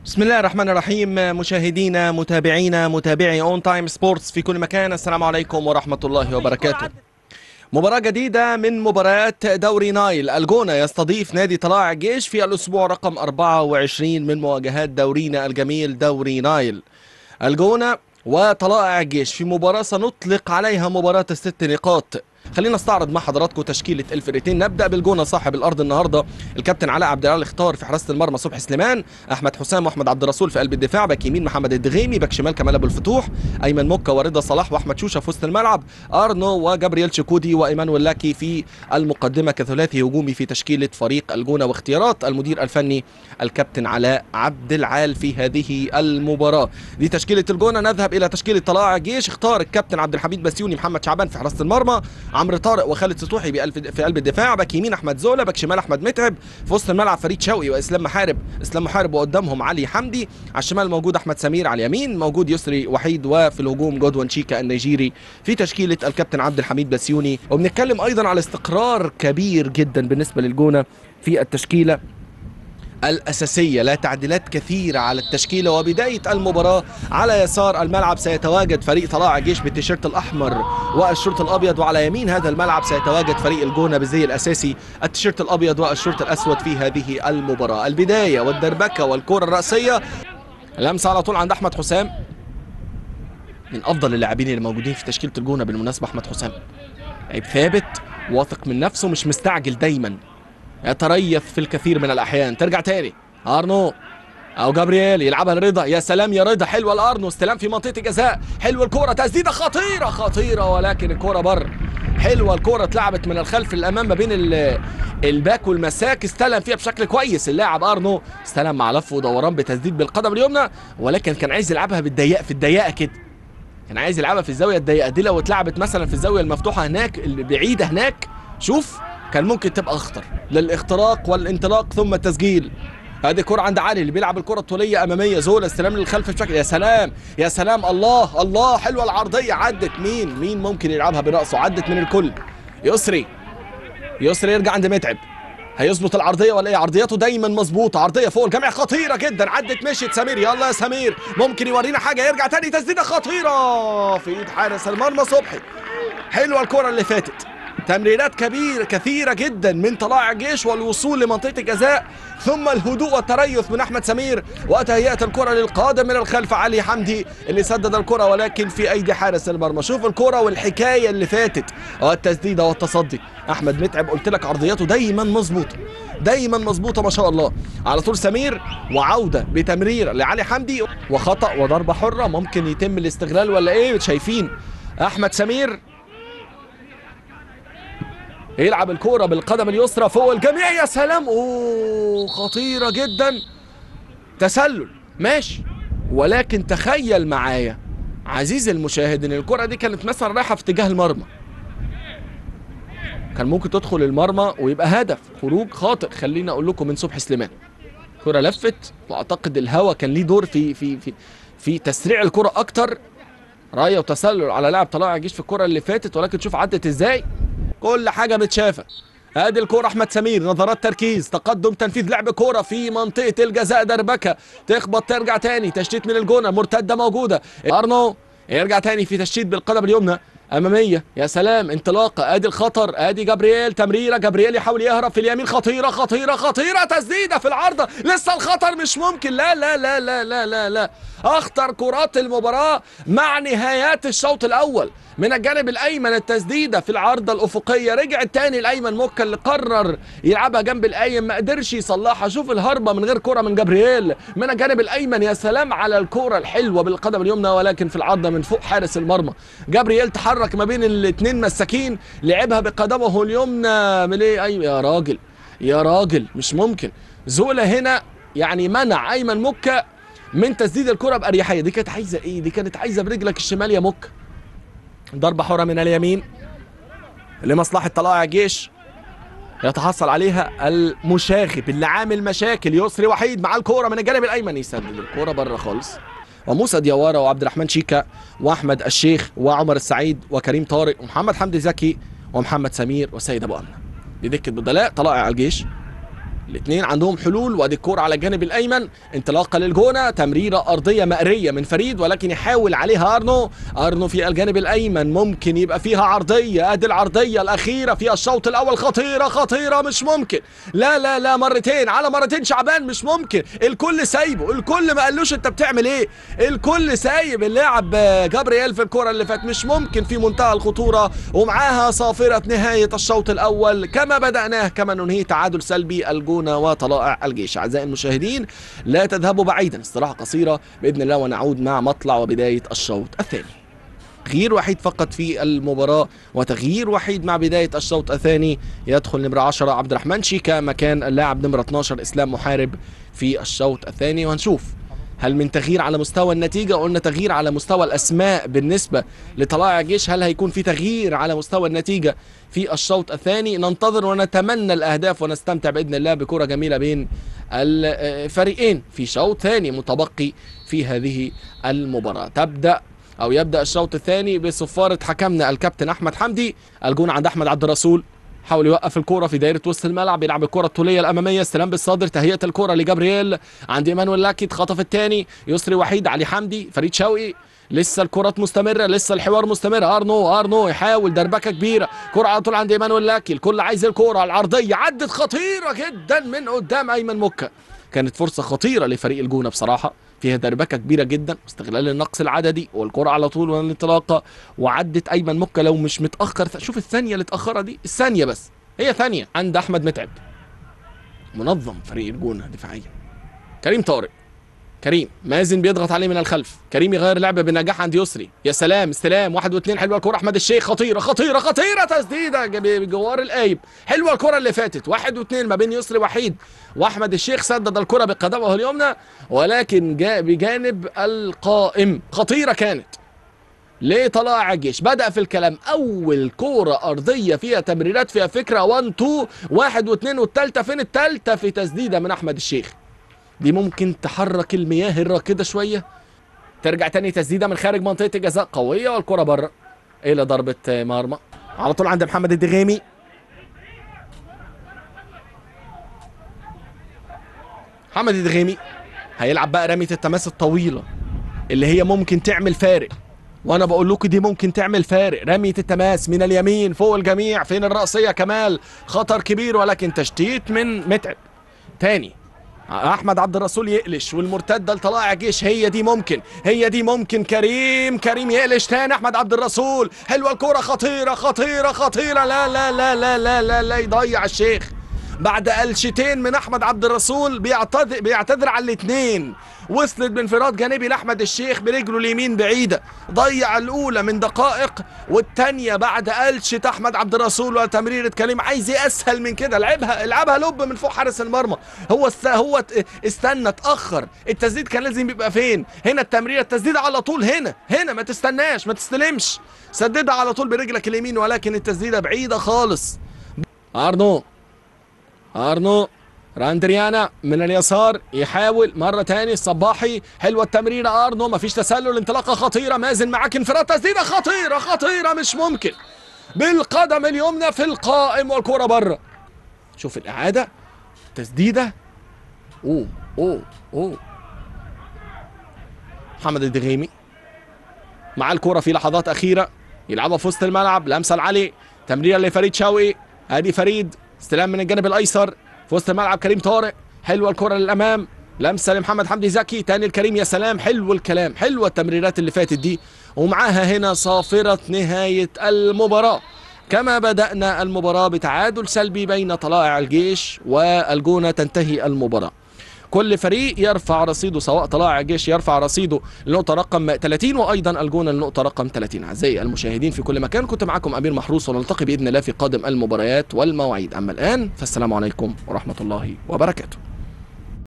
بسم الله الرحمن الرحيم مشاهدينا متابعينا متابعي اون تايم سبورتس في كل مكان السلام عليكم ورحمة الله وبركاته مباراة جديدة من مباريات دوري نايل الجونة يستضيف نادي طلائع الجيش في الأسبوع رقم 24 من مواجهات دورينا الجميل دوري نايل الجونة وطلائع الجيش في مباراة سنطلق عليها مباراة الست نقاط خلينا نستعرض مع حضراتكم تشكيله الفرقتين نبدا بالجونه صاحب الارض النهارده الكابتن علاء عبد العال اختار في حراسه المرمى صبحي سليمان احمد حسام واحمد عبد الرسول في قلب الدفاع باك يمين محمد الدغيمي باك شمال كمال ابو الفتوح ايمن مكه ورضا صلاح واحمد شوشه في وسط الملعب ارنو وجابرييل شكودي وايمانويل لاكي في المقدمه كثلاثي هجومي في تشكيله فريق الجونه واختيارات المدير الفني الكابتن علاء عبد العال في هذه المباراه دي تشكيله الجونه نذهب الى تشكيله طلائع الجيش اختار الكابتن عبد الحميد بسيوني محمد شعبان في حراسه المرمى عمرو طارق وخالد سطوحي بقلب- في قلب الدفاع باك يمين احمد زولا باك شمال احمد متعب في وسط الملعب فريد شوقي واسلام محارب اسلام محارب وقدامهم علي حمدي على الشمال موجود احمد سمير على اليمين موجود يسري وحيد وفي الهجوم جودوان شيكا النيجيري في تشكيله الكابتن عبد الحميد بسيوني وبنتكلم ايضا على استقرار كبير جدا بالنسبه للجونه في التشكيله الأساسية لا تعديلات كثيرة على التشكيلة وبداية المباراة على يسار الملعب سيتواجد فريق طلائع الجيش بالتيشيرت الأحمر والشورت الأبيض وعلى يمين هذا الملعب سيتواجد فريق الجونة بالزي الأساسي التيشيرت الأبيض والشورت الأسود في هذه المباراة البداية والدربكة والكرة الرأسية لمسة على طول عند أحمد حسام من أفضل اللاعبين اللي موجودين في تشكيلة الجونة بالمناسبة أحمد حسام لعيب ثابت واثق من نفسه مش مستعجل دايما يتريث في الكثير من الاحيان ترجع تاني ارنو او جابرييل يلعبها لرضا يا سلام يا رضا حلوه الارنو استلام في منطقه الجزاء حلوه الكوره تسديده خطيره خطيره ولكن الكوره بره حلوه الكوره اتلعبت من الخلف للامام ما بين ال- الباك والمساك استلم فيها بشكل كويس اللاعب ارنو استلم مع لف ودوران بتسديد بالقدم اليمنى ولكن كان عايز يلعبها بالضيقه في الضيقه كده كان عايز يلعبها في الزاويه الضيقه دي لو اتلعبت مثلا في الزاويه المفتوحه هناك اللي بعيده هناك شوف كان ممكن تبقى اخطر للاختراق والانطلاق ثم التسجيل هذه كرة عند علي اللي بيلعب الكرة الطولية أمامية زول استلام للخلف بشكل يا سلام يا سلام الله الله حلوة العرضية عدت مين مين ممكن يلعبها برأسه عدت من الكل يسري يسري يرجع عند متعب هيظبط العرضيه ولا ايه عرضياته دايما مظبوطه عرضيه فوق الجميع خطيره جدا عدت مشيت سمير يلا يا سمير ممكن يورينا حاجه يرجع تاني تسديده خطيره في ايد حارس المرمى صبحي حلوه الكره اللي فاتت تمريرات كبيرة كثيرة جدا من طلائع الجيش والوصول لمنطقة الجزاء ثم الهدوء والتريث من أحمد سمير وتهيئة الكرة للقادم من الخلف علي حمدي اللي سدد الكرة ولكن في أيدي حارس المرمى شوف الكرة والحكاية اللي فاتت والتسديدة والتصدي أحمد متعب قلت لك عرضياته دايما مظبوطة دايما مظبوطة ما شاء الله على طول سمير وعودة بتمرير لعلي حمدي وخطأ وضربة حرة ممكن يتم الاستغلال ولا ايه شايفين أحمد سمير يلعب الكرة بالقدم اليسرى فوق الجميع يا سلام اوه خطيرة جدا تسلل ماشي ولكن تخيل معايا عزيزي المشاهد ان الكرة دي كانت مثلا رايحة في اتجاه المرمى كان ممكن تدخل المرمى ويبقى هدف خروج خاطئ خليني اقول لكم من صبحي سليمان كرة لفت واعتقد الهوا كان ليه دور في في في في تسريع الكرة اكتر رايه وتسلل على لاعب طلائع الجيش في الكرة اللي فاتت ولكن شوف عدت ازاي كل حاجه متشافه ادي الكوره احمد سمير نظرات تركيز تقدم تنفيذ لعب كوره في منطقه الجزاء دربكه تخبط ترجع تاني تشتيت من الجونه مرتده موجوده ارنو يرجع تاني في تشتيت بالقدم اليمنى اماميه يا سلام انطلاقه ادي الخطر ادي جابرييل تمريره جابرييل يحاول يهرب في اليمين خطيره خطيره خطيره تسديده في العارضه لسه الخطر مش ممكن لا لا لا لا لا لا لا اخطر كرات المباراه مع نهايات الشوط الاول من الجانب الايمن التسديده في العارضه الافقيه رجع تاني الايمن موكا اللي قرر يلعبها جنب الايم ما قدرش يصلحها شوف الهربه من غير كره من جابرييل من الجانب الايمن يا سلام على الكره الحلوه بالقدم اليمنى ولكن في العارضه من فوق حارس المرمى جابرييل تحرك ما بين الاثنين مساكين لعبها بقدمه اليمنى من ايه ايوه يا راجل يا راجل مش ممكن زولا هنا يعني منع ايمن مكه من تسديد الكره باريحيه دي كانت عايزه ايه دي كانت عايزه برجلك الشمال يا مكه ضربة حرة من اليمين لمصلحة طلائع الجيش يتحصل عليها المشاغب اللي عامل مشاكل يسري وحيد مع الكورة من الجانب الأيمن يسدد الكورة بره خالص وموسى ديوارة وعبد الرحمن شيكا وأحمد الشيخ وعمر السعيد وكريم طارق ومحمد حمدي زكي ومحمد سمير وسيد أبو أمنة دي دكة بدلاء طلائع الجيش الاثنين عندهم حلول وادي الكوره على الجانب الايمن انطلاقه للجونه تمريره ارضيه مأريه من فريد ولكن يحاول عليها ارنو ارنو في الجانب الايمن ممكن يبقى فيها عرضيه ادي العرضيه الاخيره في الشوط الاول خطيره خطيره مش ممكن لا لا لا مرتين على مرتين شعبان مش ممكن الكل سايبه الكل ما قالوش انت بتعمل ايه الكل سايب اللاعب جابرييل في الكره اللي فات مش ممكن في منتهى الخطوره ومعاها صافره نهايه الشوط الاول كما بداناه كما ننهي تعادل سلبي الجونه وطلائع الجيش اعزائي المشاهدين لا تذهبوا بعيدا استراحه قصيره باذن الله ونعود مع مطلع وبدايه الشوط الثاني تغيير وحيد فقط في المباراة وتغيير وحيد مع بداية الشوط الثاني يدخل نمرة 10 عبد الرحمن شيكا مكان اللاعب نمرة 12 إسلام محارب في الشوط الثاني وهنشوف هل من تغيير على مستوى النتيجة قلنا تغيير على مستوى الأسماء بالنسبة لطلائع الجيش هل هيكون في تغيير على مستوى النتيجة في الشوط الثاني ننتظر ونتمنى الأهداف ونستمتع بإذن الله بكرة جميلة بين الفريقين في شوط ثاني متبقي في هذه المباراة تبدأ او يبدا الشوط الثاني بصفاره حكمنا الكابتن احمد حمدي الجون عند احمد عبد الرسول حاول يوقف الكرة في دايرة وسط الملعب يلعب الكرة الطولية الأمامية استلام بالصدر تهيئة الكرة لجابرييل عند إيمانويل لاكيت خطف الثاني يسري وحيد علي حمدي فريد شوقي لسه الكرات مستمرة لسه الحوار مستمر ارنو ارنو يحاول دربكة كبيرة كرة على طول عند ايمانويل لاكي الكل عايز الكرة العرضية عدت خطيرة جدا من قدام ايمن مكة كانت فرصة خطيرة لفريق الجونة بصراحة فيها دربكه كبيره جدا واستغلال النقص العددي والكره على طول والانطلاقه وعدت ايمن مكه لو مش متاخر شوف الثانيه اللي اتاخرها دي الثانيه بس هي ثانيه عند احمد متعب منظم فريق الجونه دفاعيا كريم طارق كريم مازن بيضغط عليه من الخلف كريم يغير لعبه بنجاح عند يسري يا سلام استلام واحد واثنين حلوه الكره احمد الشيخ خطيره خطيره خطيره تسديده بجوار القايب حلوه الكره اللي فاتت واحد واثنين ما بين يسري وحيد واحمد الشيخ سدد الكره بقدمه اليمنى ولكن جاء بجانب القائم خطيره كانت ليه طلائع الجيش بدأ في الكلام أول كورة أرضية فيها تمريرات فيها فكرة 1 2 واحد واثنين والتالتة فين التالتة في تسديدة من أحمد الشيخ دي ممكن تحرك المياه الراكده شويه ترجع تاني تسديده من خارج منطقه الجزاء قويه والكره بره الى ضربه مرمى على طول عند محمد الدغيمي محمد الدغيمي هيلعب بقى رميه التماس الطويله اللي هي ممكن تعمل فارق وانا بقول لكم دي ممكن تعمل فارق رميه التماس من اليمين فوق الجميع فين الرأسيه كمال خطر كبير ولكن تشتيت من متعب تاني احمد عبد الرسول يقلش والمرتده لطلائع جيش هي دي ممكن هي دي ممكن كريم كريم يقلش تاني احمد عبد الرسول حلوه الكوره خطيره خطيره خطيره لا لا لا لا لا لا, لا يضيع الشيخ بعد قلشتين من احمد عبد الرسول بيعتذر بيعتذر على الاثنين وصلت بانفراد جانبي لاحمد الشيخ برجله اليمين بعيده ضيع الاولى من دقائق والثانيه بعد قلشه احمد عبد الرسول وتمريره كريم عايز اسهل من كده لعبها العبها لب من فوق حارس المرمى هو است... هو استنى اتاخر التسديد كان لازم يبقى فين هنا التمريره التسديد على طول هنا هنا ما تستناش ما تستلمش سددها على طول برجلك اليمين ولكن التسديده بعيده خالص ارنو ارنو راندريانا من اليسار يحاول مرة تاني الصباحي حلوة التمريرة ارنو مفيش تسلل انطلاقة خطيرة مازن معاك انفراد تسديدة خطيرة خطيرة مش ممكن بالقدم اليمنى في القائم والكرة بره شوف الإعادة تسديدة اوه اوه اوه محمد الدغيمي مع الكرة في لحظات أخيرة يلعبها في وسط الملعب لمسة لعلي تمريرة لفريد شوقي ادي فريد استلام من الجانب الايسر في وسط الملعب كريم طارق حلوه الكره للامام لمسه لمحمد حمدي زكي تاني الكريم يا سلام حلو الكلام حلوه التمريرات اللي فاتت دي ومعاها هنا صافره نهايه المباراه كما بدأنا المباراة بتعادل سلبي بين طلائع الجيش والجونة تنتهي المباراة كل فريق يرفع رصيده سواء طلائع الجيش يرفع رصيده لنقطة رقم 30 وأيضا الجونة لنقطة رقم 30 أعزائي المشاهدين في كل مكان كنت معكم أمير محروس ونلتقي بإذن الله في قادم المباريات والمواعيد أما الآن فالسلام عليكم ورحمة الله وبركاته